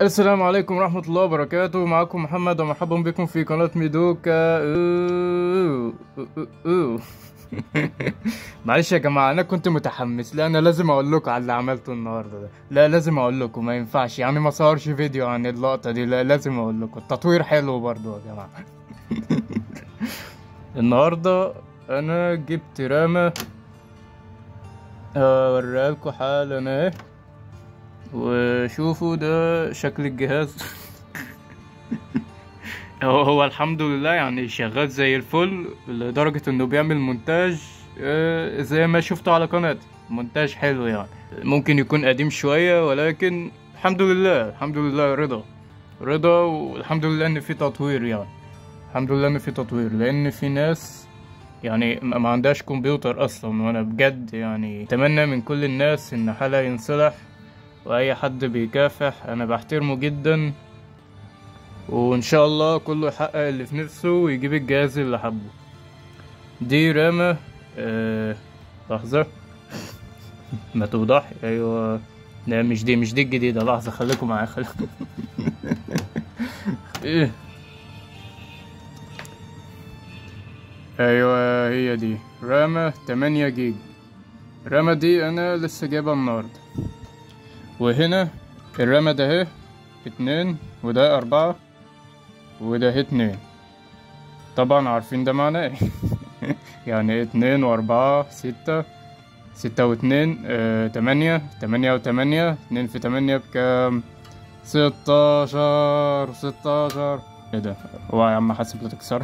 السلام عليكم ورحمة الله وبركاته معكم محمد ومرحبا بكم في قناة ميدوكا أوه، أوه، أوه. معلش يا جماعة أنا كنت متحمس لا أنا لازم أقول لكم على اللي عملته النهاردة ده لا لازم أقول لكم ما ينفعش يعني ما صورش فيديو عن اللقطة دي لا لازم أقول لكم التطوير حلو برضو يا جماعة النهاردة أنا جبت رامة أوريها لكم حالا أهي وشوفوا ده شكل الجهاز هو هو الحمد لله يعني شغال زي الفل لدرجة انه بيعمل مونتاج آه، زي ما شفتوا على قناتي مونتاج حلو يعني ممكن يكون قديم شوية ولكن الحمد لله الحمد لله رضا رضا والحمد لله ان في تطوير يعني الحمد لله ان في تطوير لان في ناس يعني ما ما عندهاش كمبيوتر اصلا وانا بجد يعني اتمنى من كل الناس ان حالها ينصلح واي حد بيكافح انا بحترمه جدا وان شاء الله كله يحقق اللي في نفسه ويجيب الجهاز اللي حبه دي رامة آه لحظة ما توضح ايوه لا مش دي مش دي الجديدة لحظة خليكم معايا خليكم ايه ايوه هي دي رامة 8 جيجا الرامة دي انا لسه جايبها النهاردة وهنا الرامة ده اهي اتنين وده أربعة وده اهي اتنين طبعا عارفين ده معناه ايه يعني اتنين وأربعة ستة ستة واتنين اه تمانية تمانية وتمانية اتنين في تمانية بكام ستاشر ستاشر ايه ده هو يا عم حاسب لا تكسر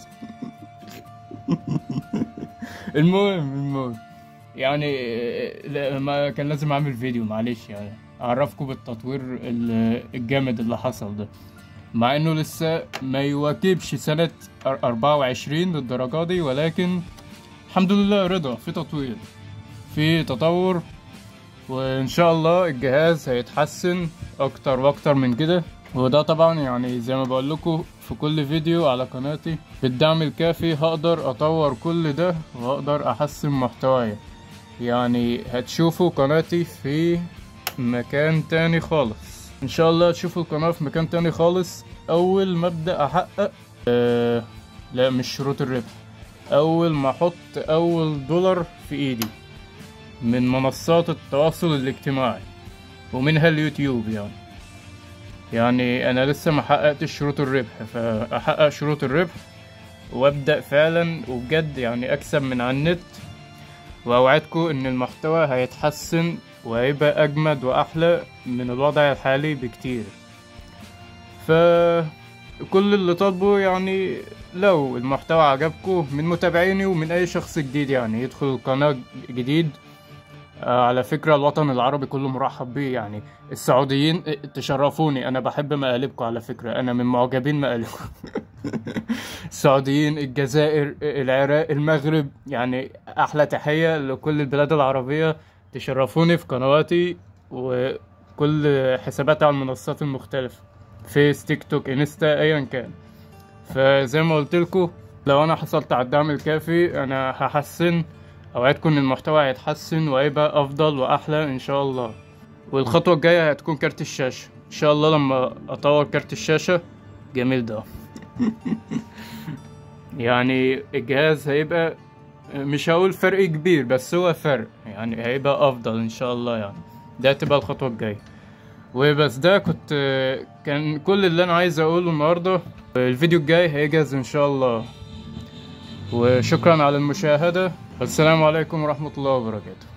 المهم المهم يعني آه، لا، ما كان لازم اعمل فيديو معلش يعني اعرفكم بالتطوير ال- الجامد اللي حصل ده مع انه لسه ما يواكبش سنة أر- 24 للدرجة دي ولكن الحمد لله رضا في تطوير في تطور وان شاء الله الجهاز هيتحسن اكتر واكتر من كده وده طبعا يعني زي ما بقول لكم في كل فيديو على قناتي بالدعم الكافي هقدر اطور كل ده وهقدر احسن محتواي يعني هتشوفوا قناتي في مكان تاني خالص ان شاء الله تشوفوا القناة في مكان تاني خالص اول ما ابدا احقق آه لا مش شروط الربح اول ما احط اول دولار في ايدي من منصات التواصل الاجتماعي ومنها اليوتيوب يعني يعني انا لسه ما حققتش شروط الربح فاحقق شروط الربح وابدا فعلا وبجد يعني اكسب من على النت واوعدكم ان المحتوى هيتحسن وهيبقى اجمد واحلى من الوضع الحالي بكتير ف كل اللي طالبه يعني لو المحتوى عجبكم من متابعيني ومن اي شخص جديد يعني يدخل القناة جديد آه، على فكرة الوطن العربي كله مرحب بيه يعني السعوديين آه، تشرفوني انا بحب مقالبكم على فكرة انا من معجبين مقالبكم السعوديين الجزائر آه، العراق المغرب يعني احلى تحية لكل البلاد العربية تشرفوني في قنواتي وكل حساباتي على المنصات المختلفة فيس تيك توك انستا ايا كان فزي ما قلت لكم لو انا حصلت على الدعم الكافي انا هحسن اوعدكم ان المحتوى هيتحسن وهيبقى افضل واحلى ان شاء الله والخطوه الجايه هتكون كارت الشاشه ان شاء الله لما اطور كارت الشاشه جميل ده يعني الجهاز هيبقى مش هقول فرق كبير بس هو فرق يعني هيبقى افضل ان شاء الله يعني ده هتبقى الخطوه الجايه وبس ده كنت كان كل اللي انا عايز اقوله النهارده الفيديو الجاي هيجهز ان شاء الله وشكرا على المشاهدة السلام عليكم ورحمة الله وبركاته